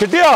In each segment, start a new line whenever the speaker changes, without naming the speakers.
കിട്ടിയോ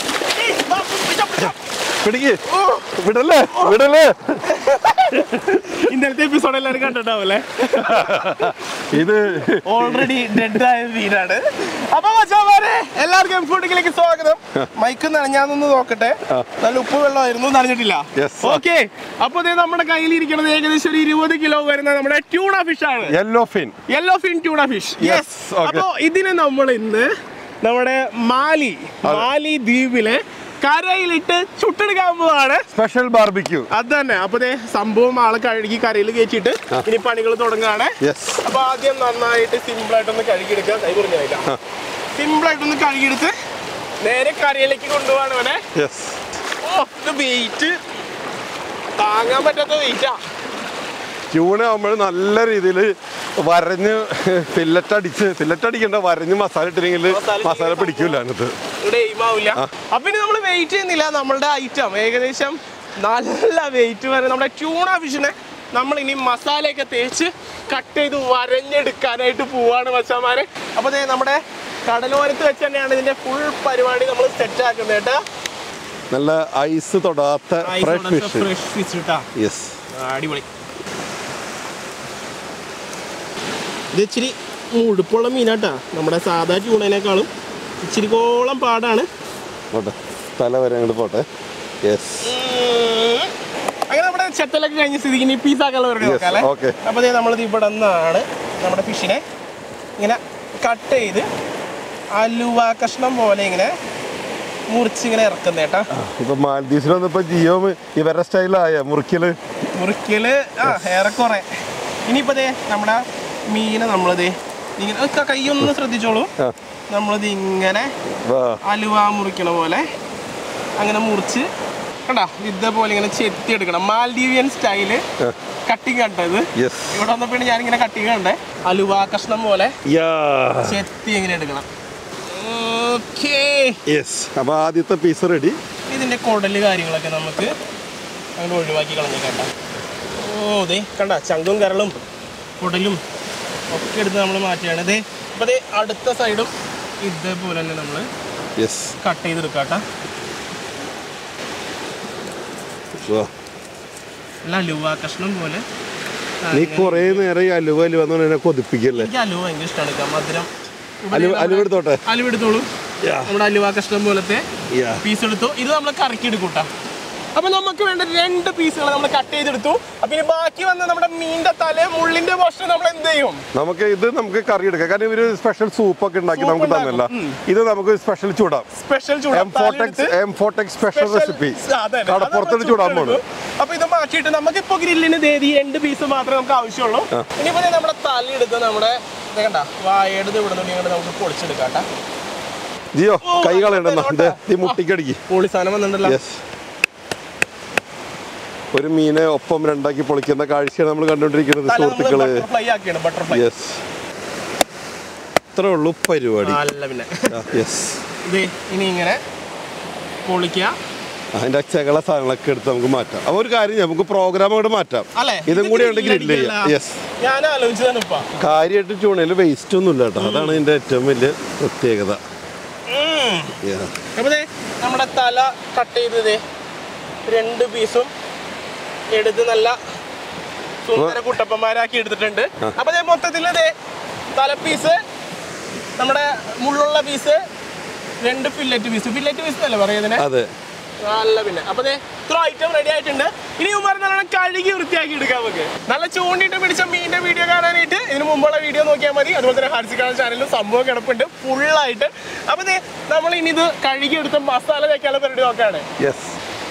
പിടിക്ക് വിടല്ലേ വിടല്ലേ
ഇന്നലത്തെ എപ്പിസോഡ് എല്ലാവരും കണ്ടിട്ടുണ്ടാവല്ലേ
ഇത്
ഓൾറെഡി ഡെഡ് ആയ വീടാണ് അപ്പൊ മച്ചാമാരെ എല്ലാവർക്കും ഫുഡിലേക്ക് സ്വാഗതം മൈക്ക് നനഞ്ഞാന്നൊന്ന് നോക്കട്ടെ നല്ല ഉപ്പ് വെള്ളമായിരുന്നു നനഞ്ഞിട്ടില്ല
Yes.
ഓക്കെ അപ്പൊ ദേ നമ്മുടെ കയ്യിലിരിക്കുന്നത് ഏകദേശം ഒരു ഇരുപത് കിലോ വരുന്ന നമ്മുടെ ട്യൂണ ഫിഷ് ആണ്
yellow fin
yellow fin tuna fish
Yes,
yes
okay.
അപ്പൊ ഇതിനെ നമ്മൾ ഇന്ന് നമ്മുടെ മാലി മാലി ദ്വീപിലെ കരയിലിട്ട് ചുട്ടെടുക്കാൻ പോവാണ്
സ്പെഷ്യൽ ബാർബിക്യൂ
അത് തന്നെ അപ്പൊ ദേ സംഭവം ആളെ കഴുകി കരയിൽ കയറ്റിയിട്ട് ഇനി പണികൾ തുടങ്ങുകയാണ്
യെസ്
അപ്പൊ ആദ്യം നന്നായിട്ട് സിമ്പിൾ ആയിട്ടൊന്ന് കഴുകിയെടുക്കുക കൈ പറഞ്ഞില്ല സിമ്പിൾ ആയിട്ടൊന്ന് കഴുകിയെടുത്ത് നേരെ കരയിലേക്ക് കൊണ്ടുപോവാണ് ഇവിടെ
യെസ്
ഓ ഇത് വെയിറ്റ് താങ്ങാൻ പറ്റാത്ത വെയിറ്റാ
ട്യൂണ ആകുമ്പോൾ നല്ല രീതിയിൽ വരഞ്ഞ് ഫില്ലറ്റ് അടിച്ച് ഫില്ലറ്റ് അടിക്കണ്ട വരഞ്ഞ് മസാല ഇട്ടില്ലെങ്കിൽ
മസാല
മസാല പിടിക്കൂല അതിനകത്ത്
ഇവിടെ എയിം ആവില്ല അപ്പൊ ഇനി നമ്മൾ വെയിറ്റ് ചെയ്യുന്നില്ല നമ്മളുടെ ഐറ്റം ഏകദേശം നല്ല വെയിറ്റ് വരെ നമ്മുടെ ട്യൂണ ഫിഷിനെ നമ്മൾ ഇനി മസാലയൊക്കെ തേച്ച് കട്ട് ചെയ്ത് വരഞ്ഞെടുക്കാനായിട്ട് പോവാണ് മച്ചാമാരെ അപ്പൊ ദേ നമ്മുടെ കടലോരത്ത് വെച്ച് തന്നെയാണ് ഇതിന്റെ ഫുൾ പരിപാടി നമ്മൾ സെറ്റ് ആക്കുന്നത് കേട്ടാ
നല്ല ഐസ് തൊടാത്ത ഫ്രഷ് ഫിഷ്
ഫ്രഷ് ഫിഷ് കേട്ടാ
യെസ്
അടിപൊളി ഇത് ഇച്ചിരി മുഴുപ്പുള്ള മീനാട്ടാ നമ്മുടെ സാധാ ട്യൂണേനേക്കാളും ഇച്ചിരി കോളം പാടാണ്
പോട്ടെ തല വരെ അങ്ങോട്ട് പോട്ടെ യെസ്
ഉം. അങ്ങനെ നമ്മുടെ ചെത്തലൊക്കെ കഴിഞ്ഞ സ്ഥിതിക്ക് ഇനി പീസാക്കാനുള്ള പരിപാടി
Yes,
നോക്കാം അല്ലേ
okay.
അപ്പോൾ നമ്മളിത് ഇവിടെ നിന്നാണ് നമ്മുടെ ഫിഷിനെ ഇങ്ങനെ കട്ട് ചെയ്ത് അലുവ കഷ്ണം പോലെ ഇങ്ങനെ മുറിച്ച് ഇങ്ങനെ ഇറക്കുന്നത് കേട്ടാ
ഇപ്പൊ മാൽദീവ്സിൽ വന്നപ്പോ ജിയോ ഇവരുടെ സ്റ്റൈലായ മുറിക്കല്
മുറിക്കല് ആ ഏറെക്കുറെ ഇനിയിപ്പോ ദേ നമ്മുടെ മീനെ നമ്മളിത് ഇങ്ങനെ ഒക്കെ കൈയൊന്ന് ശ്രദ്ധിച്ചോളൂ
ആ.
നമ്മളിത് ഇങ്ങനെ
വാ
അലുവ മുറിക്കണ പോലെ അങ്ങനെ മുറിച്ച് കണ്ടാ ഇതേപോലെ ഇങ്ങനെ ചെത്തിയെടുക്കണം മാൽഡീവിയൻ സ്റ്റൈല് കട്ടിങ് കണ്ടത്
യെസ്
ഇവിടെ വന്നപ്പോഴാണ് ഞാനിങ്ങനെ കട്ടിങ് കണ്ടേ അലുവ കഷ്ണം പോലെ
യാ
ചെത്തി എങ്ങനെ എടുക്കണം ഓക്കേ
യെസ് അപ്പൊ ആദ്യത്തെ പീസ് റെഡി
ഇതിന്റെ കുടല് കാര്യങ്ങളൊക്കെ നമുക്ക് അങ്ങനെ ഒഴിവാക്കി കളഞ്ഞു കേട്ടോ ഓ ദേ കണ്ട ചങ്കും കരളും കുടലും ഒക്കെ എടുത്ത് നമ്മൾ മാറ്റുകയാണ് ദേ അപ്പോൾ ദേ അടുത്ത സൈഡും ഇതേപോലെ തന്നെ നമ്മൾ
യെസ്
കട്ട് ചെയ്തെടുക്കാം കേട്ടോ നല്ല അലുവ കഷ്ണം പോലെ
നീ കൊറേ നേരം ഈ അലുവ അലുവ എന്ന് പറഞ്ഞാൽ കൊതിപ്പിക്കല്ലേ
എനിക്ക് അലുവ ഭയങ്കര ഇഷ്ടമാണ് കേട്ടോ മധുരം
അലുവ അലുവ എടുത്തോട്ടെ
അലുവ എടുത്തോളൂ
Yeah.
നമ്മുടെ അലുവ കഷ്ണം പോലത്തെ
Yeah.
പീസ് എടുത്തു ഇത് നമ്മൾ കറക്കി എടുക്കൂട്ടാ അപ്പൊ നമുക്ക് വേണ്ട രണ്ട് പീസുകൾ നമ്മൾ കട്ട് ചെയ്തെടുത്തു അപ്പൊ ഇനി ബാക്കി വന്ന നമ്മുടെ മീനിന്റെ തല മുള്ളിന്റെ പോഷൻ നമ്മൾ എന്ത് ചെയ്യും
നമുക്ക് ഇത് നമുക്ക് കറി എടുക്കാം കാരണം ഇവര് സ്പെഷ്യൽ സൂപ്പ് ഒക്കെ ഉണ്ടാക്കി
Soup
നമുക്ക്
ഉണ്ടാക്കും.
തന്നല്ല
ഉം.
ഇത് നമുക്ക് സ്പെഷ്യൽ ചൂടാം
special
M four tech's M four tech's special recipe കടപ്പുറത്തോട്ട് ചൂടാൻ പോണു
അപ്പൊ ഇത് മാറ്റിയിട്ട് നമുക്ക് ഇപ്പൊ ഗ്രില്ലിന് ദേതി രണ്ട് പീസ് മാത്രമേ നമുക്ക് ആവശ്യമുള്ളൂ ഇനിയിപ്പോ ദേ നമ്മുടെ തല എടുത്ത് നമ്മുടെ ഇത് കണ്ട വായെടുത്ത് ഇവിടെ നിന്ന് ഇങ്ങോട്ട് നമുക്ക് പൊളിച്ചെടുക്കാം കേട്ടാ
ജിയോ
ഓ,
കൈ കളയണ്ടെന്നാ
അങ്ങോട്ട്
ഈ മുട്ടിക്കടിക്ക്
പൊളി സാധനം വന്നിട്ടുണ്ടല്ലോ
യെസ് ഒരു മീനെ ഒപ്പം രണ്ടാക്കി പൊളിക്കുന്ന കാഴ്ചയാണ് നമ്മൾ കണ്ടുകൊണ്ടിരിക്കുന്നത്
തല നമ്മൾ
സുഹൃത്തുക്കള്
ബട്ടർഫ്ലൈ ആക്കിയാണ് ബട്ടർഫ്ലൈ
യെസ് ഇത്രേ ഉള്ളൂ പരിപാടി
അല്ല പിന്നെ
യെസ്
ഇത് ഇനി ഇങ്ങനെ പൊളിക്കുക
അതിന്റെ ചകള സാധനങ്ങളൊക്കെ എടുത്ത് നമുക്ക് മാറ്റാം അപ്പൊ ഒരു കാര്യം ചെയ്യാം, നമുക്ക് പ്രോഗ്രാം അങ്ങോട്ട് മാറ്റാം
അല്ലേ
ഇതും
ഇത്
കൂടി
grill
ഉണ്ട് ഗ്രില്ല് ചെയ്യാം
അടിക്കല്ല.
യെസ്
ഞാൻ ആലോചിച്ചതാണ് ഇപ്പൊ
കാര്യമായിട്ട് ചൂണയിൽ വേസ്റ്റ് ഒന്നും ഇല്ല കേട്ടോ അതാണ് ഇതിന്റെ ഏറ്റവും വലിയ പ്രത്യേകത Yeah.
അപ്പൊ ദേ നമ്മുടെ തല കട്ട് ചെയ്തത് രണ്ട് പീസും എടുത്ത് നല്ല സുന്ദര കുട്ടപ്പന്മാരാക്കി എടുത്തിട്ടുണ്ട് അപ്പൊ ദേ മൊത്തത്തിൽ ദേ തല പീസ് നമ്മുടെ മുള്ളുള്ള പീസ് രണ്ട് ഫില്ലറ്റ് പീസ് ഫില്ലറ്റ് പീസ് അല്ലേ പറയുന്നതിനെ
അതെ
നല്ല പിന്നെ അപ്പൊ ദേ ഇത്ര ഐറ്റം റെഡി ആയിട്ടുണ്ട് ഇനി ഉമ്മാർ നല്ലോണം കഴുകി വൃത്തിയാക്കി എടുക്കാം നമുക്ക് നല്ല ചൂണ്ടിട്ട് പിടിച്ച മീനിന്റെ വീഡിയോ കാണാനായിട്ട് ഇതിന് മുമ്പുള്ള വീഡിയോ നോക്കിയാൽ മതി അതുപോലെ തന്നെ ഹാർസിക്കാൾ ചാനലിൽ സംഭവം കിടപ്പുണ്ട് ഫുള്ളായിട്ട് അപ്പൊ ദേ നമ്മൾ ഇനി ഇത് കഴുകി എടുത്ത മസാല വെക്കാനുള്ള പരിപാടി നോക്കാണ്
യെസ്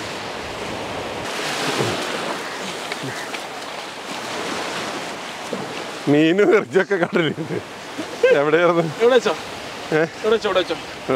മീനും ഇറച്ചിയൊക്കെ കടലുണ്ട് എവിടെയായിരുന്നു
ഇവിടെ വെച്ചോ ഇവിടെ വെച്ചോ ഇവിടെ വെച്ചോ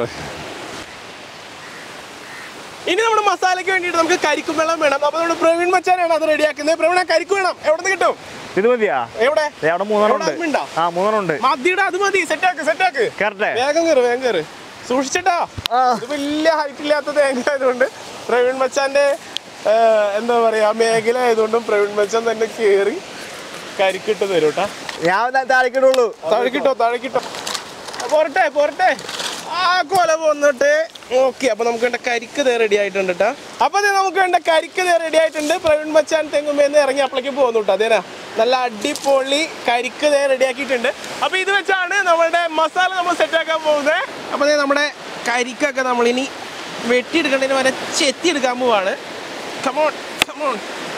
ഇനി നമ്മുടെ മസാലയ്ക്ക് വേണ്ടിയിട്ട് നമുക്ക് കരിക്കും വെള്ളം വേണം അപ്പൊ നമ്മുടെ പ്രവീൺ മച്ചാനാണ് അത് റെഡിയാക്കുന്നത് പ്രവീൺ ആ കരിക്ക് വേണം എവിടെ നിന്ന് കിട്ടും
ഇത് മതിയാ
എവിടെ
ദേ അവിടെ മൂന്നെണ്ണം
എവിടെ
ഉണ്ട്
ഉണ്ടോ?
ആ മൂന്നെണ്ണം ഉണ്ട്
മതിയുടെ അത് മതി സെറ്റാക്ക് സെറ്റാക്ക്
കയറട്ടെ
വേഗം കയറ് വേഗം കയറ് സൂക്ഷിച്ചിട്ടാ ഇത് വലിയ ഹൈറ്റ് ഇല്ലാത്ത തേങ്ങ ആയതുകൊണ്ട് പ്രവീൺ മച്ചാന്റെ ആ, എന്താ പറയാ മേഖല ആയതുകൊണ്ടും പ്രവീൺ മച്ചാൻ തന്നെ കേറി കരിക്കിട്ട് തരും കേട്ടാ
ഞാൻ താഴേക്കിടുള്ളൂ
താഴെക്കിട്ടോ താഴെക്കിട്ടോ പോരട്ടെ പോരട്ടെ ആ കൊല പോന്നിട്ട് ഓക്കെ അപ്പൊ നമുക്ക് വേണ്ട കരിക്ക് തേ റെഡി ആയിട്ടുണ്ട് കേട്ടോ അപ്പൊ ദേ നമുക്ക് വേണ്ട കരിക്ക് തേ റെഡി ആയിട്ടുണ്ട് പ്രവീൺ മച്ചാൻ തെങ്ങുമ്പേന്ന് ഇറങ്ങി അപ്പളേക്ക് പോകുന്നു കേട്ടോ അതേനാ നല്ല അടിപൊളി കരിക്ക് തേ റെഡി ആക്കിയിട്ടുണ്ട് അപ്പൊ ഇത് വെച്ചാണ് നമ്മളുടെ മസാല നമ്മൾ സെറ്റ് ആക്കാൻ പോകുന്നത് അപ്പൊ ദേ നമ്മുടെ കരിക്കൊക്കെ നമ്മൾ ഇനി വെട്ടിയെടുക്കേണ്ടതിന് വരെ ചെത്തിയെടുക്കാൻ പോവാണ് കമോൺ കമോൺ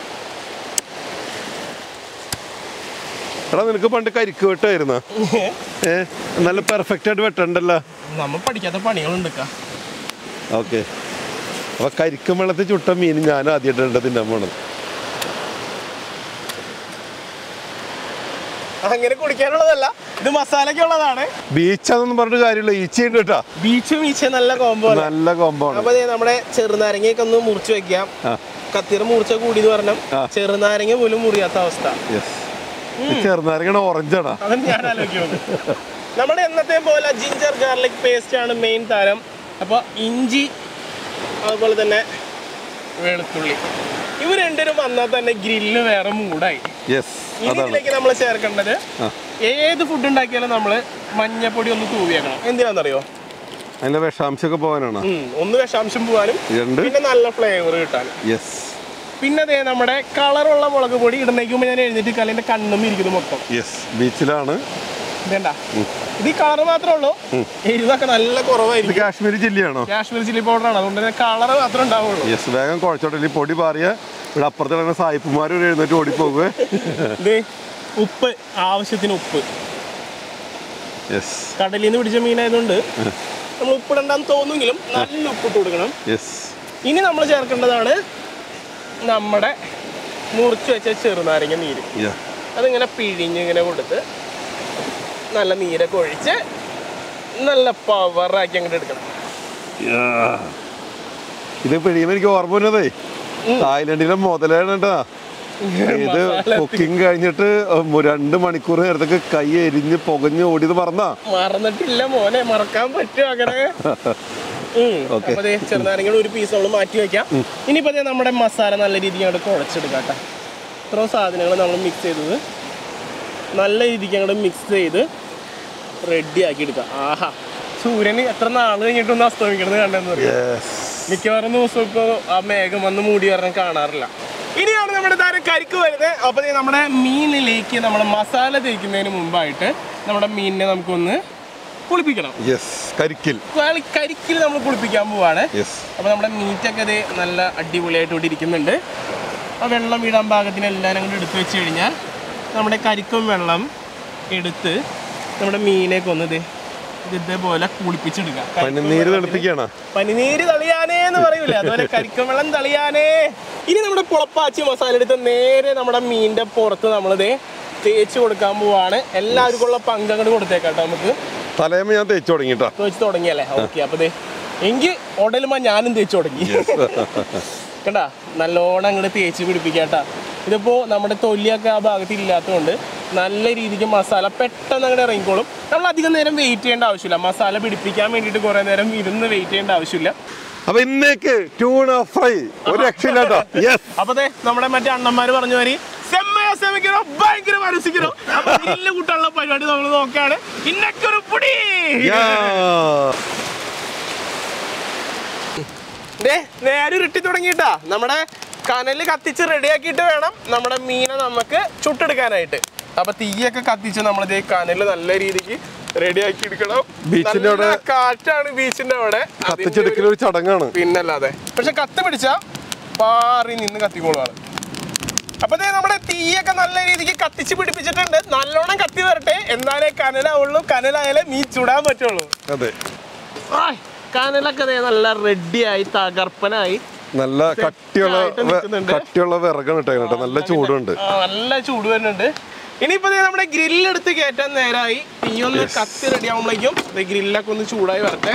എടാ നിനക്ക് പണ്ട് കരിക്ക് വെട്ടായിരുന്ന ഏ നല്ല പെർഫെക്റ്റ് ആയിട്ട് വെട്ടണ്ടല്ലോ
നമ്മൾ പഠിക്കാത്ത പണികളുണ്ട് ക്കാ.
ഓക്കെ അപ്പൊ കരിക്കും വെള്ളത്തിൽ ചുട്ട മീൻ ഞാൻ ആദ്യമായിട്ട് തിന്നാൻ പോണത്
അങ്ങനെ കുടിക്കാനുള്ളതല്ല ഇത് മസാലയ്ക്കുള്ളതാണ്
ബീച്ചാന്നൊന്നും പറഞ്ഞിട്ട് കാര്യമില്ല ഈച്ചയുണ്ട് കേട്ടാ
ബീച്ചും ഈച്ച നല്ല കോംബോ
നല്ല കോമ്പാണ്
അപ്പൊ ദേ നമ്മുടെ ചെറുനാരങ്ങയൊക്കെ ഒന്ന് മുറിച്ച് വെക്കാം
ആ
കത്തിറ മൂർച്ച കൂടിയെന്ന് പറഞ്ഞാൽ
ആ.
ചെറുനാരങ്ങ പോലും മുറിയാത്ത അവസ്ഥ
യെസ് ചെറുനാരങ്ങണ ഓറഞ്ചാണാ
അതൊന്നും ഞാൻ ആലോചിക്കുന്നു നമ്മുടെ എന്നത്തെ പോലെ ജിഞ്ചർ ഗാർലിക് പേസ്റ്റ് ആണ് മെയിൻ താരം അപ്പോൾ ഇഞ്ചി അതുപോലെ തന്നെ വെളുത്തുള്ളി ഇവർ രണ്ടുപേരും വന്നാൽ തന്നെ ഗ്രില്ല് വേറെ മൂടായി
യെസ്
ഇനി
അതാണ്
ഇതിലേക്ക് നമ്മൾ ചേർക്കേണ്ടത്
ആ.
ഏത് ഫുഡ് ഉണ്ടാക്കിയാലും നമ്മൾ മഞ്ഞപ്പൊടി ഒന്ന് തൂവിയേക്കണം എന്തിനാണെന്നറിയോ
അതിന്റെ വിഷാംശമൊക്കെ പോകാനാണ്
ഉം, ഒന്ന് വിഷാംശം പോവാനും
രണ്ട്
പിന്നെ നല്ല ഫ്ലേവർ കിട്ടാനും
യെസ്
പിന്നെ ദേ നമ്മുടെ കളറുള്ള മുളക് പൊടി ഇടുന്നേക്കുമ്പോൾ ഞാൻ എഴുന്നേറ്റ് കല്ലിന്റെ കണ്ണും ഇരിക്കുന്നു മൊത്തം
യെസ് ബീച്ചിലാണ്
ഇതേണ്ട ഇത് ഈ കളർ മാത്രമേ ഉള്ളൂ എഴുതൊക്കെ നല്ല
ഇത്
കുറവായിരിക്കും
കാശ്മീരി ചില്ലിയാണോ
കാശ്മീർ ചില്ലി പൗഡർ ആണ് അതുകൊണ്ട് തന്നെ കളർ മാത്രമേ ഉണ്ടാവുള്ളൂ
യെസ് വേഗം കുഴച്ചോട്ടെ ഈ പൊടി പാറിയ ഇവിടെ അപ്പുറത്ത് കിടക്കുന്ന സായിപ്പുമാർ ഒരു എഴുന്നേറ്റ് ഓടിപ്പോകുവേ
ഇത് ഉപ്പ് ആവശ്യത്തിന് ഉപ്പ്
യെസ്
കടലിൽ നിന്ന് പിടിച്ച മീനായതുകൊണ്ട് നമ്മൾ ഉപ്പിടണ്ടെന്ന് തോന്നുമെങ്കിലും നല്ല ഉപ്പിട്ട് കൊടുക്കണം
യെസ്
ഇനി നമ്മൾ ചേർക്കേണ്ടതാണ് നമ്മുടെ മുറിച്ച് വെച്ച ചെറുനാരങ്ങ നീര്
യാ
അതിങ്ങനെ പിഴിഞ്ഞ് ഇങ്ങനെ കൊടുത്ത് നല്ല നീരൊക്കെ ഒഴിച്ച് നല്ല പവറാക്കി അങ്ങോട്ട് എടുക്കണം
ഇത് പിടിയുമ്പോ എനിക്ക് ഓർമ്മ വരുന്നതേ തായ്ലൻഡിലെ മുതലാണ് കേട്ടാ ഇത് കുക്കിംഗ് കഴിഞ്ഞിട്ട് ഉം രണ്ട് മണിക്കൂർ നേരത്തേക്ക് കൈ എരിഞ്ഞ് പുകഞ്ഞ് ഓടിയത് പറഞ്ഞാ
മറന്നിട്ടില്ല മോനെ മറക്കാൻ പറ്റുമോ അങ്ങനെ ഉം.
Okay.
അപ്പൊ ദേ ചെറുനാരങ്ങയുടെ ഒരു പീസ് നമ്മൾ മാറ്റി വെക്കാം ഇനിയിപ്പോ ദേ നമ്മുടെ മസാല നല്ല രീതിക്ക് അങ്ങോട്ട് കുഴച്ചെടുക്കാം കേട്ടോ ഇത്രയും സാധനങ്ങൾ നമ്മൾ മിക്സ് ചെയ്തത് നല്ല രീതിക്ക് അങ്ങോട്ട് മിക്സ് ചെയ്ത് റെഡി ആക്കി എടുക്കാം ആഹാ സൂര്യന് എത്ര നാൾ കഴിഞ്ഞിട്ടൊന്ന് അസ്തമിക്കണത് കണ്ടെന്ന് അറിയാം
യെസ്
മിക്കവാറും ദിവസം ഇപ്പോൾ ആ മേഘം വന്ന് മൂടി കാരണം കാണാറില്ല ഇനിയാണ് നമ്മുടെ താരം കരിക്ക് വരുന്നത് അപ്പോൾ ദേ നമ്മുടെ മീനിലേക്ക് നമ്മൾ മസാല തേക്കുന്നതിന് മുമ്പായിട്ട് നമ്മുടെ മീനിനെ നമുക്കൊന്ന് കുളിപ്പിക്കണം
യെസ് കരിക്കിൽ
വേളി കരിക്കിൽ നമ്മൾ കുളിപ്പിക്കാൻ പോവാണ്
യെസ്
അപ്പോൾ നമ്മുടെ മീറ്റൊക്കെ ഇത് നല്ല അടിപൊളിയായിട്ട് ഇവിടെ ഇരിക്കുന്നുണ്ട് ആ വെള്ളം വീഴാൻ പാകത്തിന് എല്ലാം അങ്ങോട്ട് എടുത്തു വെച്ച് കഴിഞ്ഞാൽ നമ്മുടെ കരിക്കും വെള്ളം എടുത്ത് നമ്മുടെ മീനൊക്കെ ഒന്ന് ഇത് ഇതേപോലെ കുളിപ്പിച്ചെടുക്കാം
പനിനീര് തെളിപ്പിക്കാണ്
പനിനീര് തളിയാനേ എന്ന് പറയൂലേ അതുപോലെ കരിക്കും വെള്ളം തളിയാനേ ഇനി നമ്മുടെ പുളപ്പാച്ചി മസാല എടുത്ത് നേരെ നമ്മുടെ മീനിന്റെ പുറത്ത് നമ്മളിത് തേച്ച് കൊടുക്കാൻ പോവാണ് എല്ലാവർക്കും ഉള്ള പങ്ക് അങ്ങോട്ട് കൊടുത്തേക്കാം കേട്ടോ നമുക്ക്
തലേമ ഞാൻ തേച്ചു തുടങ്ങിട്ടാ
തേച്ച് തുടങ്ങിയല്ലേ ഓക്കെ അപ്പൊ ദേ എങ്കിൽ ഉടലുമ്പോ ഞാനും തേച്ച് തുടങ്ങി കണ്ടാ നല്ലോണം അങ്ങോട്ട് തേച്ച് പിടിപ്പിക്കാട്ടാ ഇതിപ്പോ നമ്മുടെ തൊലിയൊക്കെ ആ ഭാഗത്ത് ഇല്ലാത്തതുകൊണ്ട് നല്ല രീതിക്ക് മസാല പെട്ടെന്ന് അങ്ങോട്ട് ഇറങ്ങിക്കോളും നമ്മൾ അധികം നേരം വെയിറ്റ് ചെയ്യേണ്ട ആവശ്യമില്ല മസാല പിടിപ്പിക്കാൻ വേണ്ടിയിട്ട് കുറെ നേരം ഇരുന്ന് വെയിറ്റ് ചെയ്യേണ്ട ആവശ്യമില്ല
അപ്പൊ ഇന്നേക്ക് ട്യൂണ ഫ്രൈ ഒരു രക്ഷയില്ല കേട്ടോ യെസ്
അപ്പൊ ദേ നമ്മുടെ മറ്റേ അണ്ണന്മാര് പറഞ്ഞ മാതിരി സെമ്മയോ സെമിക്കണോ ഭയങ്കര മനസ്സിക്കണോ അപ്പൊ ഗ്രില്ല് കൂട്ടാനുള്ള പരിപാടി നമ്മൾ നോക്കാണ് ഇന്നൊക്കെ പൊടി ദേ നേരെ ഉരുട്ടി തുടങ്ങിയിട്ടാ നമ്മുടെ കനല് കത്തിച്ച് റെഡിയാക്കിയിട്ട് വേണം നമ്മുടെ മീനെ നമുക്ക് ചുട്ടെടുക്കാനായിട്ട് അപ്പൊ തീയൊക്കെ കത്തിച്ച് നമ്മളിതേ കനല് നല്ല രീതിക്ക് റെഡിയാക്കി എടുക്കണം
ബീച്ചിന്റെ
നല്ല
അവിടെ-
കാറ്റാണ് ബീച്ചിന്റെ അവിടെ അതിന്റെ ഒരു-
കത്തിച്ചെടുക്കൽ ഒരു ചടങ്ങാണ്
പിന്നല്ലാതെ പക്ഷെ കത്ത് പിടിച്ച പാറി നിന്ന് കത്തിക്കോളാണ് അപ്പൊ ദേ നമ്മുടെ തീയൊക്കെ നല്ല രീതിക്ക് കത്തിച്ച് പിടിപ്പിച്ചിട്ടുണ്ട് നല്ലോണം കത്തി വരട്ടെ എന്നാലേ കനലാവുള്ളൂ കനലായാലേ മീൻ ചുടാൻ പറ്റുള്ളൂ
അതെ
ആയ്, കനലൊക്കെ ദേ നല്ല റെഡിയായി തകർപ്പനായി
നല്ല കട്ടിയുള്ള
ആയിട്ട്
വെ-
നിൽക്കുന്നുണ്ട്.
കട്ടിയുള്ള വിറകാണ് ഇട്ടേ കേട്ടോ നല്ല ചൂടുണ്ട്
ആ, നല്ല ചൂട് വരുന്നുണ്ട് ഇനിയിപ്പോ ദേ നമ്മുടെ ഗ്രില്ലെടുത്ത് കയറ്റാൻ നേരമായി തീയൊന്ന് കത്തി റെഡി ആവുമ്പോഴേക്കും ഗ്രില്ലൊക്കെ ഒന്ന് ചൂടായി വരട്ടെ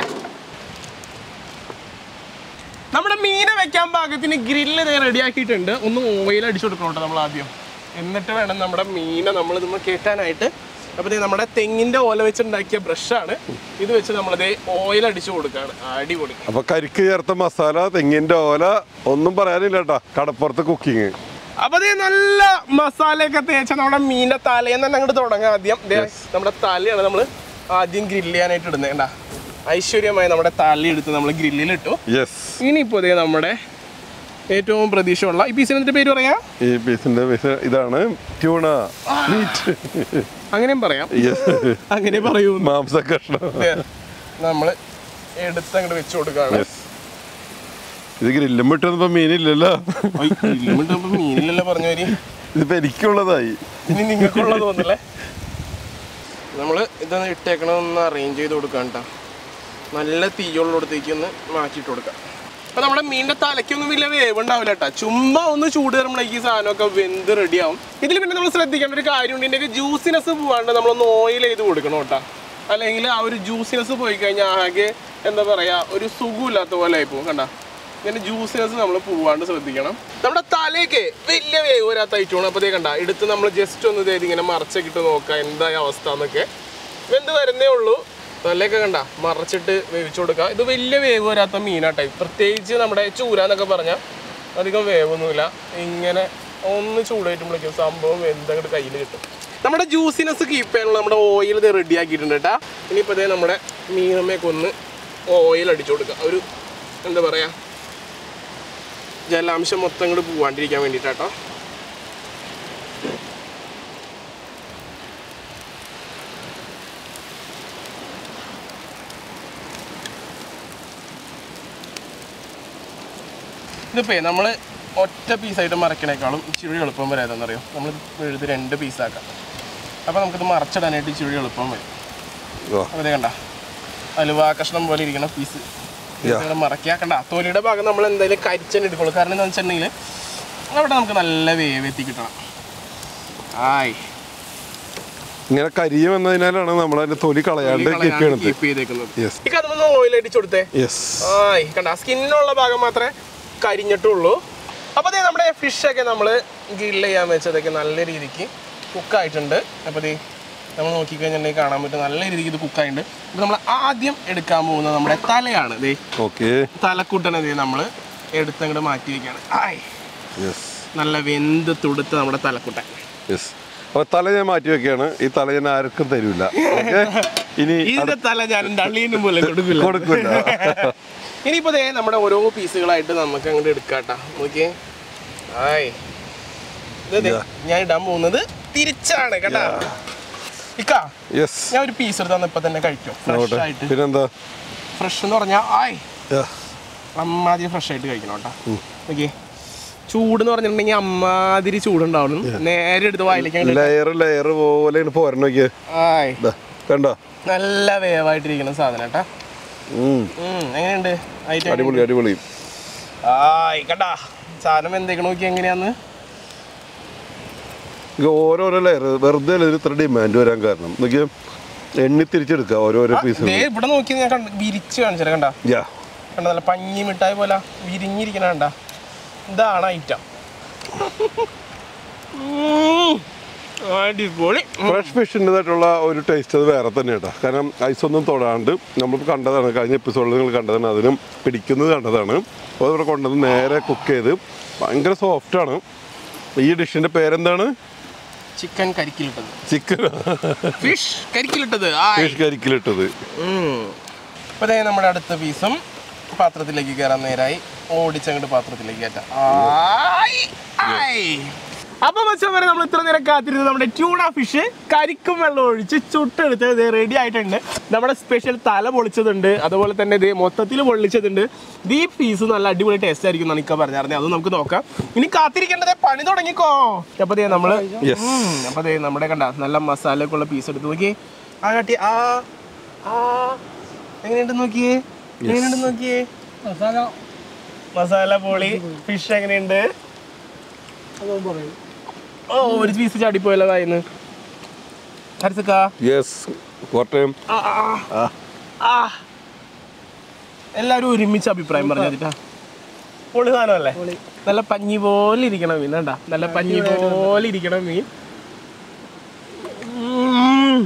നമ്മുടെ മീനെ വെക്കാൻ പാകത്തിന് ഗ്രില്ല് ദേ റെഡി ആക്കിയിട്ടുണ്ട് ഒന്ന് ഓയിൽ അടിച്ചു കൊടുക്കണം കേട്ടോ നമ്മൾ ആദ്യം എന്നിട്ട് വേണം നമ്മുടെ മീനെ നമ്മൾ ഇതുമ്പോൾ കയറ്റാനായിട്ട് അപ്പോൾ നമ്മുടെ തെങ്ങിന്റെ ഓല വെച്ചുണ്ടാക്കിയ ബ്രഷാണ് ഇത് വെച്ച് നമ്മളിത് ഓയിൽ അടിച്ചു കൊടുക്കുകയാണ് അടിപൊളി
അപ്പൊ കരിക്ക് ചേർത്ത മസാല തെങ്ങിന്റെ ഓല ഒന്നും പറയാനില്ല കേട്ടാ കടപ്പുറത്ത് കുക്കിങ്
അപ്പൊ ദേ നല്ല മസാലയൊക്കെ തേച്ച നമ്മുടെ മീനിന്റെ തലേന്ന് തന്നെ അങ്ങോട്ട് തുടങ്ങാം ആദ്യം ദേ നമ്മുടെ തലയാണ് നമ്മൾ ആദ്യം ഗ്രില്ല് ചെയ്യാനായിട്ട് ഇടുന്നത് കണ്ടാ ഐശ്വര്യമായി നമ്മുടെ തല എടുത്ത് നമ്മൾ ഗ്രില്ലിലിട്ടു
യെസ്
ഇനിയിപ്പോൾ ഇതേ നമ്മുടെ ഏറ്റവും പ്രതീക്ഷയുള്ള ഈ പീസിന്റെ പേര് പറയാം
ഈ പീസിന്റെ പീസ് ഇതാണ് ട്യൂണ മീറ്റ്
അങ്ങനെയും പറയാം
യെസ്
അങ്ങനെ പറയൂ
മാംസ കഷ്ണം
നമ്മൾ എടുത്ത് അങ്ങോട്ട് വെച്ച് കൊടുക്കുകയാണ്
യെസ് ഇത് ഗ്രില്ലും വിട്ടപ്പോ മീനില്ലല്ലോ
മീനിലല്ലേ പറഞ്ഞു വരി
ഇതിപ്പോ എനിക്കുള്ളതായി
ഇനി നിങ്ങൾക്കുള്ള തോന്നില്ലേ നമ്മൾ ഇതൊന്ന് ഇട്ടേക്കണമെന്ന് അറേഞ്ച് ചെയ്ത് കൊടുക്കാം കേട്ടോ നല്ല തീയുള്ളിടത്തേക്ക് ഒന്ന് മാറ്റിയിട്ട് കൊടുക്കാം അപ്പൊ നമ്മുടെ മീനിന്റെ തലയ്ക്കൊന്നും വലിയ വേവ് ഉണ്ടാവില്ല കേട്ടോ ചുമ്മാ ഒന്ന് ചൂട് കയറുമ്പോഴേക്ക് ഈ സാധനമൊക്കെ വെന്ത് റെഡിയാവും ഇതിൽ പിന്നെ നമ്മൾ ശ്രദ്ധിക്കേണ്ട ഒരു കാര്യമുണ്ട് ഇതിന്റെ ജ്യൂസിനെസ് പോവാണ്ട് നമ്മളൊന്ന് ഓയിൽ ചെയ്ത് കൊടുക്കണം കേട്ടോ അല്ലെങ്കിൽ ആ ഒരു ജ്യൂസിനെസ് പോയി കഴിഞ്ഞാൽ ആകെ എന്താ പറയാ ഒരു സുഖമില്ലാത്ത പോലെ ആയി പോകും കണ്ട ഇങ്ങനെ ജ്യൂസിനെസ് നമ്മൾ പോവാണ്ട് ശ്രദ്ധിക്കണം നമ്മുടെ തലയൊക്കെ വലിയ വേവ് വരാത്ത ഐറ്റമാണ് അപ്പോൾ കണ്ട എടുത്ത് നമ്മൾ ജസ്റ്റ് ഒന്ന് ഇതേ ഇങ്ങനെ മറച്ചൊക്കെ ഇട്ട് നോക്കാം എന്തായ അവസ്ഥ എന്നൊക്കെ വെന്ത് വരുന്നേ ഉള്ളൂ തലയൊക്കെ കണ്ട മറച്ചിട്ട് വേവിച്ചു കൊടുക്കുക ഇത് വലിയ വേവ് വരാത്ത മീനാട്ടെ പ്രത്യേകിച്ച് നമ്മുടെ ചൂര എന്നൊക്കെ പറഞ്ഞാൽ അധികം വേവൊന്നുമില്ല ഇങ്ങനെ ഒന്ന് ചൂടായിട്ടുമ്പോഴേക്കും സംഭവം വെന്തങ്ങോട്ട് കയ്യിൽ കിട്ടും നമ്മുടെ ജ്യൂസിനെസ് കീപ്പ് ചെയ്യാനുള്ള നമ്മുടെ ഓയിൽ ഇത് റെഡി ആക്കിയിട്ടുണ്ട് കേട്ടാ ഇനിയിപ്പോൾ ഇതേ നമ്മുടെ മീനമ്മയൊക്കെ ഒന്ന് ഓയിൽ അടിച്ചു കൊടുക്കുക ഒരു എന്താ പറയുക ജലാംശം മൊത്തം ഇങ്ങോട്ട് പോവാണ്ടിരിക്കാൻ വേണ്ടിയിട്ടാട്ടോ ഇതിപ്പോ നമ്മൾ ഒറ്റ പീസായിട്ട് മറക്കണേക്കാളും ഇച്ചിരി എളുപ്പം വരാതെന്നറിയോ നമ്മൾ എഴുതി രണ്ട് പീസാക്കാം അപ്പോൾ നമുക്കിത് മറച്ചിടാനായിട്ട് ഇച്ചിരി എളുപ്പം വരും അപ്പോൾ ഇത് കണ്ട അലുവ കഷ്ണം പോലെ ഇരിക്കണ പീസ് മറക്കുക കണ്ട തൊലിയുടെ ഭാഗം നമ്മൾ എന്തായാലും കരിച്ചന്നെ എടുക്കുള്ളൂ കാരണം എന്താണെന്ന് വെച്ചിട്ടുണ്ടെങ്കിൽ അവിടെ നമുക്ക് നല്ല വേവ് എത്തി കിട്ടണം ആയ്
ഇങ്ങനെ കരിയും എന്നതിനാലാണ് നമ്മൾ അതിന്റെ തൊലി കളയാണ്ട് കീപ്പ് ചെയ്യണത്
കീപ്പ് ചെയ്തേക്കുന്നത്
യെസ്
ഈ കഥമൊന്ന് ഓയിൽ അടിച്ചു കൊടുത്തേ
യെസ്
ആയ് കണ്ട സ്കിന്നുള്ള ഭാഗം മാത്രമേ കരിഞ്ഞിട്ടുള്ളൂ അപ്പോൾ ദേ നമ്മുടെ ഫിഷൊക്കെ നമ്മൾ ഗ്രില്ല് ചെയ്യാൻ വെച്ചതൊക്കെ നല്ല രീതിക്ക് കുക്കായിട്ടുണ്ട് അപ്പോൾ ദേ നമ്മൾ നോക്കിക്കഴിഞ്ഞിട്ടുണ്ടെങ്കിൽ കാണാൻ പറ്റും നല്ല രീതിക്ക് ഇത് കുക്കായിട്ടുണ്ട് അപ്പോൾ നമ്മൾ ആദ്യം എടുക്കാൻ പോകുന്നത് നമ്മുടെ തലയാണ് ദേ
ഓക്കെ
തലക്കൂട്ടനെ ദേ നമ്മൾ എടുത്തങ്ങോട്ട് മാറ്റി വയ്ക്കുകയാണ് ആയ്
യെസ്
നല്ല വെന്ത് തുടുത്ത് നമ്മുടെ തലക്കുട്ടൻ
യെസ് അപ്പൊ തല ഞാൻ മാറ്റി വെക്കുകയാണ് ഈ തല ഞാൻ ആർക്കും തരൂല ഓക്കെ ഇനി
ഇതിന്റെ തല ഞാൻ ഡള്ളീനും പോലെ കൊടുക്കില്ല
കൊടുക്കില്ല
ഇനിയിപ്പോ ദേ നമ്മുടെ ഓരോ പീസുകളായിട്ട് നമുക്ക് അങ്ങോട്ട് എടുക്കാട്ടാ നോക്കിയേ ആയ് ഇത് ദേ, ഞാൻ ഇടാൻ പോകുന്നത് തിരിച്ചാണ് കേട്ടാ ഇക്ക
യെസ്
ഞാൻ ഒരു പീസ് എടുത്താൽ ഇപ്പൊ തന്നെ കഴിക്കും ഫ്രഷ് ആയിട്ട്
പിന്നെന്താ
ഫ്രഷ് എന്ന് പറഞ്ഞാൽ ആയ്
Yeah.
അമ്മാതിരി ഫ്രഷ് ആയിട്ട് കഴിക്കണം കേട്ടോ നോക്കിയേ ചൂട് എന്ന് പറഞ്ഞിട്ടുണ്ടെങ്കിൽ അമ്മാതിരി ചൂടുണ്ടാവും നേരെ എടുത്ത് വായിലേക്ക് അങ്ങോട്ട്
ലെയർ ലെയർ പോലെ പോരണം നോക്കിയേ
ആയ്
ദാ, കണ്ടോ
നല്ല വേവായിട്ടിരിക്കുന്ന സാധനം കേട്ടാ
ഉം.
ഉം, എങ്ങനെയുണ്ട് ഐറ്റം
അടിപൊളി അടിപൊളി
ആയ് കണ്ടാ സാധനം എന്തൊക്കെ നോക്കി എങ്ങനെയാന്ന്
ഇത് ഓരോരോ ലെയർ വെറുതെ അല്ല ഇതിന് ഇത്ര ഡിമാൻഡ് വരാൻ കാരണം നോക്കിയാ എണ്ണി തിരിച്ചെടുക്കുക ഓരോരോ പീസ്
ദേ ഇവിടെ നോക്കി ഞാൻ കണ്ട വിരിച്ച് കാണിച്ചത് കണ്ട
യാ
കണ്ട നല്ല പഞ്ഞി മിഠായി പോലെ വിരിഞ്ഞിരിക്കണ കണ്ട ഇതാണ് ഐറ്റം അടിപൊളി
ഫ്രഷ് ഫിഷിൻ്റെതായിട്ടുള്ള ഒരു ടേസ്റ്റ് അത് വേറെ തന്നെ കേട്ടോ കാരണം ഐസ് ഒന്നും തൊടാണ്ട് നമ്മൾ കണ്ടതാണ് കഴിഞ്ഞ എപ്പിസോഡിൽ നിങ്ങൾ കണ്ടതാണ് അതിനും പിടിക്കുന്നത് കണ്ടതാണ് അപ്പോൾ ഇവിടെ കൊണ്ടുവന്ന് നേരെ കുക്ക് ചെയ്ത് ഭയങ്കര സോഫ്റ്റാണ് ഈ ഡിഷിൻ്റെ പേരെന്താണ്
ചിക്കൻ കരിക്കിലിട്ടത്
ചിക്കൻ
ഫിഷ് കരിക്കിലിട്ടത് ആയ്
ഫിഷ് കരിക്കിലിട്ടത്
അപ്പോൾ അതേ നമ്മുടെ അടുത്ത പീസും പാത്രത്തിലേക്ക് കയറാൻ നേരായി ഓടിച്ചങ്ങോട്ട് പാത്രത്തിലേക്ക് കയറ്റാം ആയ്, ആയ്. അപ്പൊ മച്ചാൻ വരെ നമ്മൾ ഇത്ര നേരം കാത്തിരുന്നത് നമ്മുടെ ട്യൂണ ഫിഷ് കരിക്കും വെള്ളം ഒഴിച്ച് ചുട്ടെടുത്ത് ഇത് റെഡി ആയിട്ടുണ്ട് നമ്മുടെ സ്പെഷ്യൽ തല പൊളിച്ചതുണ്ട് അതുപോലെ തന്നെ ഇത് മൊത്തത്തിൽ പൊള്ളിച്ചതുണ്ട് ഇത് ഈ പീസ് നല്ല അടിപൊളി ടേസ്റ്റ് ആയിരിക്കും എന്നാണ് ഇക്ക പറഞ്ഞായിരുന്നത് അത് നമുക്ക് നോക്കാം ഇനി കാത്തിരിക്കേണ്ടത് പണി തുടങ്ങിക്കോ അപ്പൊ ദേ നമ്മള്
Yes.
ഉം, അപ്പൊ ദേ നമ്മുടെ കണ്ട നല്ല മസാലയൊക്കെ ഉള്ള പീസ് എടുത്ത് നോക്കി ആ കാട്ടി ആ ആ എങ്ങനെയുണ്ട് നോക്കിയേ എങ്ങനെയുണ്ട് നോക്കിയേ മസാല പോളി ഫിഷ് എങ്ങനെയുണ്ട് ഓ ഒരു പീസ് ചാടിപ്പോയല്ലോ വായിന്ന് ഹരിസക്ക
യെസ് കോട്ടയം
ആ, ആ, ആ. ആ. എല്ലാവരും ഒരുമിച്ച് അഭിപ്രായം പറഞ്ഞിട്ടാ പൊളി സാധനമല്ലേ നല്ല പഞ്ഞി പോലെ ഇരിക്കണം മീൻ കണ്ടാ നല്ല പഞ്ഞി പോലെ ഇരിക്കണം മീൻ ഉം.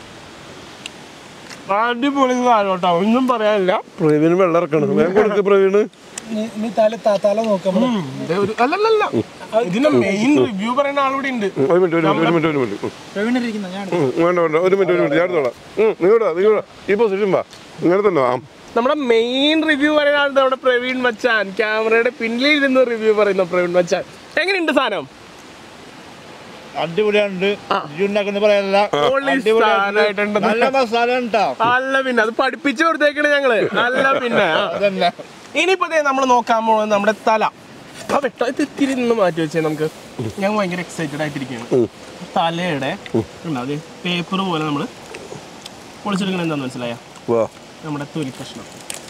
അടിപൊളി സാധനം കേട്ടോ ഒന്നും പറയാനില്ല
പ്രവീണ് വെള്ളം ഇറക്കണം വേഗം കൊടുക്ക് പ്രവീണ്
ഇനി തല ത- തല നോക്കാം
ഉം, ഇത് ഒരു- അല്ലല്ലല്ല ഇതിന്റെ മെയിൻ റിവ്യൂ പറയുന്ന ആളൂടെ ഉണ്ട്
ഒരു മിനിറ്റ് ഒരു മിനിറ്റ് ഒരു മിനിറ്റ് ഒരു മിനിറ്റ് ഉം.
പ്രവീണിരിക്കുന്ന ഞാൻ
ഉം, വേണ്ട വേണ്ട ഒരു മിനിറ്റ് ഒരു മിനിറ്റ് ഞാൻ എടുത്തോളാം ഉം, നീ വിടാ നീ വിടാ ഈ പൊസിഷൻ വാ ഇങ്ങനെ തന്നെ ആ
നമ്മുടെ മെയിൻ റിവ്യൂ പറയുന്നത് നമ്മുടെ പ്രവീൺ മച്ചാൻ ക്യാമറയുടെ പിന്നിൽ ഇരുന്ന് റിവ്യൂ പറയുന്ന പ്രവീൺ മച്ചാൻ എങ്ങനെയുണ്ട് സാധനം
അടിപൊളിയാണ് ഉണ്ടാക്കുന്ന പറയാനല്ല
Only
അടിപൊളിയാണ്.
സാധനമായിട്ടുണ്ട്.
നല്ല മസാല ഉണ്ടോ
അല്ല പിന്നെ അത് പഠിപ്പിച്ചു കൊടുത്തേക്കണേ ഞങ്ങള് അല്ല പിന്നെ ആ.
അതന്നെ
ഇനിയിപ്പോ നമ്മൾ നോക്കാൻ പോകുന്നത് നമ്മുടെ തല ആ വെട്ട ഇത് ഇത്തിരി നിന്ന് മാറ്റി വെച്ചേ നമുക്ക് ഞാൻ ഭയങ്കര എക്സൈറ്റഡ് ആയിട്ടിരിക്കുകയാണ് തലയുടെ ഉണ്ടാവും പേപ്പർ പോലെ നമ്മൾ പൊളിച്ചെടുക്കണ എന്താന്ന് മനസ്സിലായ
വാ
നമ്മുടെ തൊലി കഷ്ണം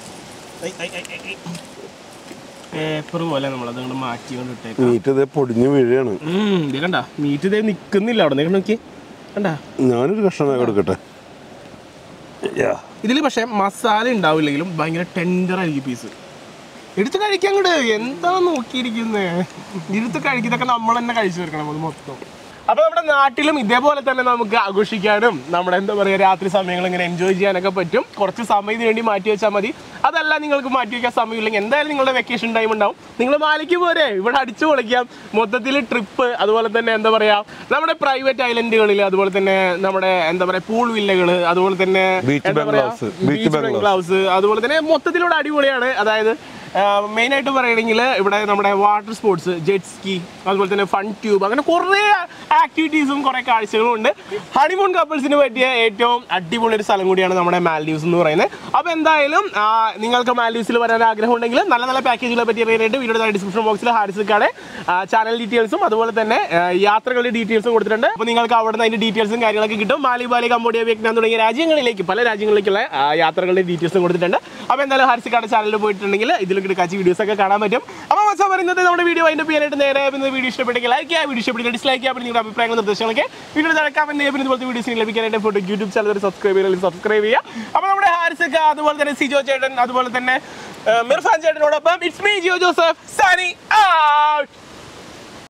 പേപ്പർ പോലെ നമ്മളത് അങ്ങോട്ട് മാറ്റി കൊണ്ട് ഇട്ടേക്കാം
മീറ്റ് ഇതേ പൊടിഞ്ഞ് വീഴുകയാണ്
ഉം, ഇത് കണ്ട മീറ്റ് ഇതേ നിക്കുന്നില്ല അവിടെ നിങ്ങൾ നോക്കി കണ്ടാ
ഞാനൊരു കഷ്ണം കൊടുക്കട്ടെ യാ.
ഇതിൽ പക്ഷേ മസാല ഉണ്ടാവില്ലെങ്കിലും ഭയങ്കര ടെൻഡർ ആയിരിക്കും പീസ് എടുത്ത് കഴിക്കാൻ കൂടെ എന്താ നോക്കിയിരിക്കുന്നത് എടുത്ത് കഴിക്കുന്നതൊക്കെ നമ്മൾ തന്നെ കഴിച്ചു തീർക്കണം അത് മൊത്തം അപ്പൊ നമ്മുടെ നാട്ടിലും ഇതേപോലെ തന്നെ നമുക്ക് ആഘോഷിക്കാനും നമ്മുടെ എന്താ പറയുക രാത്രി സമയങ്ങൾ ഇങ്ങനെ എൻജോയ് ചെയ്യാനൊക്കെ പറ്റും കുറച്ച് സമയം ഇതിന് വേണ്ടി മാറ്റി വെച്ചാൽ മതി അതല്ല നിങ്ങൾക്ക് മാറ്റി വെക്കാൻ സമയമില്ലെങ്കിൽ എന്തായാലും നിങ്ങളുടെ വെക്കേഷൻ ടൈം ഉണ്ടാവും നിങ്ങൾ മാലിക്ക് പോരെ ഇവിടെ അടിച്ചു പൊളിക്കാം മൊത്തത്തിൽ ട്രിപ്പ് അതുപോലെ തന്നെ എന്താ പറയാ നമ്മുടെ പ്രൈവറ്റ് ഐലൻഡുകളിൽ അതുപോലെ തന്നെ നമ്മുടെ എന്താ പറയാ പൂൾ വില്ലകൾ അതുപോലെ തന്നെ
Beach
എന്താ പറയാ,
bungalows, beach
beach
bungalows.
Bungalows അതുപോലെ തന്നെ മൊത്തത്തിലൂടെ അടിപൊളിയാണ് അതായത് മെയിൻ ആയിട്ട് പറയുകയാണെങ്കിൽ ഇവിടെ നമ്മുടെ വാട്ടർ സ്പോർട്സ് ജെറ്റ് സ്കി അതുപോലെ തന്നെ ഫൺ ട്യൂബ് അങ്ങനെ കുറേ ആക്ടിവിറ്റീസും കുറേ കാഴ്ചകളും ഉണ്ട് ഹണിമൂൺ കപ്പിൾസിന് പറ്റിയ ഏറ്റവും അടിപൊളി ഒരു സ്ഥലം കൂടിയാണ് നമ്മുടെ മാൽഡീവ്സ് എന്ന് പറയുന്നത് അപ്പോൾ എന്തായാലും ആ, നിങ്ങൾക്ക് മാൽഡീവ്സിൽ വരാൻ ആഗ്രഹം ഉണ്ടെങ്കിൽ നല്ല നല്ല പാക്കേജുകളെ പറ്റി അറിയാനായിട്ട് വീഡിയോ ഡിസ്ക്രിപ്ഷൻ ബോക്സിൽ ഹാരിസിക്കാടെ ചാനൽ ഡീറ്റെയിൽസും അതുപോലെ തന്നെ ആ, യാത്രകളുടെ ഡീറ്റെയിൽസും കൊടുത്തിട്ടുണ്ട് അപ്പോൾ നിങ്ങൾക്ക് അവിടെ നിന്ന് അതിന്റെ ഡീറ്റെയിൽസും കാര്യങ്ങളൊക്കെ കിട്ടും മാലി ബാലി കംബോഡിയ വിയറ്റ്നാം തുടങ്ങിയ രാജ്യങ്ങളിലേക്ക് പല രാജ്യങ്ങളിലേക്കുള്ള ആ, യാത്രകളുടെ ഡീറ്റെയിൽസും കൊടുത്തിട്ടുണ്ട് അപ്പോൾ എന്തായാലും ഹാരിസിക്കാടെ ചാനലിൽ പോയിട്ടുണ്ടെങ്കിൽ ഇതിലൊക്കെ കാച്ചി വീഡിയോസ് ഒക്കെ കാണാൻ പറ്റും അപ്പോൾ മച്ചാ പറയുന്നത് നമ്മുടെ വീഡിയോ അതിൻ്റെ ചെയ്യാനായിട്ട് നേരെ പിന്നെ വീഡിയോ ഇഷ്ടപ്പെട്ടെങ്കിൽ ലൈക്ക് ചെയ്യുക വീഡിയോ ഇഷ്ടപ്പെട്ട് ഡിസ്ലൈക്ക് ചെയ്യുക പിന്നെ നിങ്ങളുടെ അഭിപ്രായങ്ങൾ നിർദ്ദേശങ്ങളൊക്കെ വീഡിയോ നടക്കാൻ പിന്നെ പിന്നെ ഇതുപോലത്തെ വീഡിയോസ് ലഭിക്കാനായിട്ട് ഫോട്ടോ യൂട്യൂബ് ചാനൽ സബ്സ്ക്രൈബ് ചെയ്യുക സബ്സ്ക്രൈബ് ചെയ്യുക അപ്പോൾ നമ്മുടെ ഹാരിസൊക്കെ അതുപോലെ തന്നെ സിജോ ചേട്ടൻ അതുപോലെ തന്നെ മിർഫാൻ ചേട്ടനോടൊപ്പം ഇറ്റ്സ് മീ ജിയോ ജോസഫ് സാനി ഔട്ട്